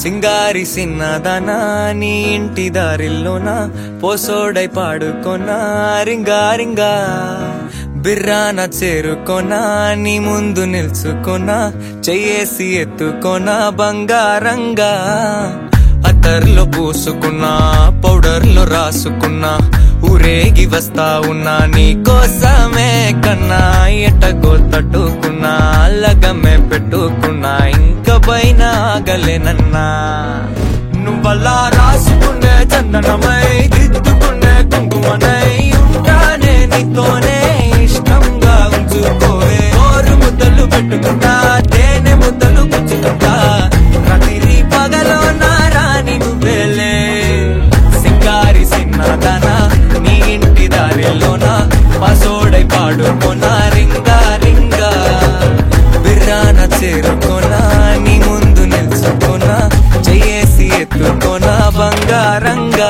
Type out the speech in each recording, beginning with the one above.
సింగారి సిన్నదనా నీ ఇంటి దారిల్లోన పోసోడై పాడుకొనా రింగా రింగా బిర్రాన చేరుకొనా నీ ముందు నిల్చుకొనా చెయ్యేసి ఎత్తుకొనా బంగారంగా అత్తర్లో పూసుకున్నా పౌడర్లో రాసుకున్నా ఊరేగి వస్తా ఉన్నా నీ కోసమే కన్నా ఎటగో తట్టుకున్నా లగమే పెట్టుకున్నా ఇంక పైన ఆగలేనన్నా నువ్వలా రాసుకునే చందనమై దిద్దుకునే కుంకుమనై ఉంటానే నీతోనే ఇష్టంగా ఉంచుకోవే ఓరు ముద్దలు పెట్టుకుంటా తేనె ముద్దలు పుచ్చుకుంటా రాత్రి పగలో నా రాణి నువ్వేలే సింగారి సిన్నదనా నీ ఇంటి దారిలోన పసోడై పాడుకోనా రింగా రింగా బిర్రాన చేరుకోనా నీ ముందు నిల్చుకోనా చెయ్యేసి ఎత్తుకోనా బంగారంగా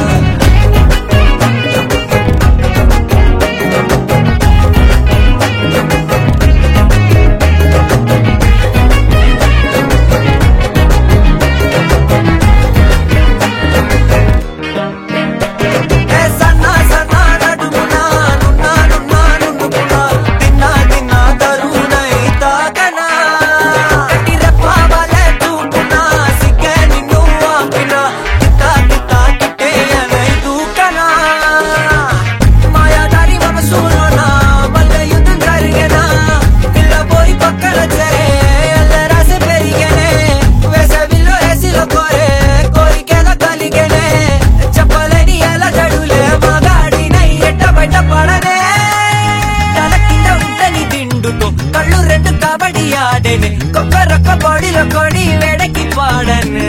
ఏ సన్నా సన్నా నడుమునా నున్నా నున్నా నున్నుకున్నా తిన్నా తిన్నా తరుణై తాకనా కట్టి రెప్పవలే చూపునా సిగ్గే నిన్ను ఆపినా కితా కితా కిట్టేయనై దూకనా మాయాదారి మనసులోనా మళ్ళీ యుద్ధం జరిగేనా పిల్లబోయి పక్కన చేరే అల్లరాసి పెరిగేనే వేసవిలో ఏసిలో కోరే కోరికేదో కలిగేనే చెప్పలేని ఎలా జడులే మగాడినై ఎట్ట బయట పడనే తల కింద ఉంటని దిండుతో కళ్ళు రెండు కబడ్డీ ఆడేనే కొక్కరొక్క బాడీలో కొడి వెడకి పాడనే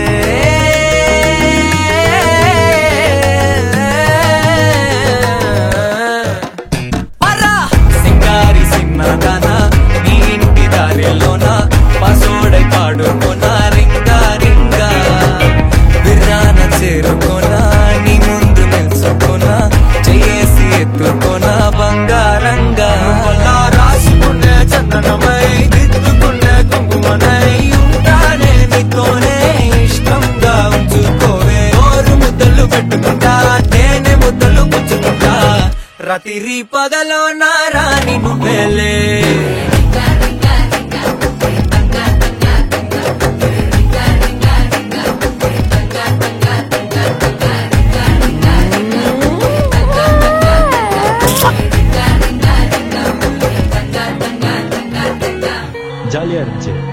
పరా సింగారి సిన్నదానా నీ ఇంటి దారిలోన పసోడై పాడుకోనా రింగా రింగా బిర్రాన చేరుకోనా నీ ముందు నిల్చుకోనా చెయ్యేసి ఎత్తుకోనా బంగారంగా అలా రాసుకునే చందనమై దిద్దుకునే కుంకుమనై ఉంటానే నీతోనే ఇష్టంగా ఉంచుకోవే ఓరు ముద్దలు పెట్టుకుంటా తేనె ముద్దలు పుచ్చుకుంటా రాత్రి పగలో నా రాణి నువ్వేలే జాలియార్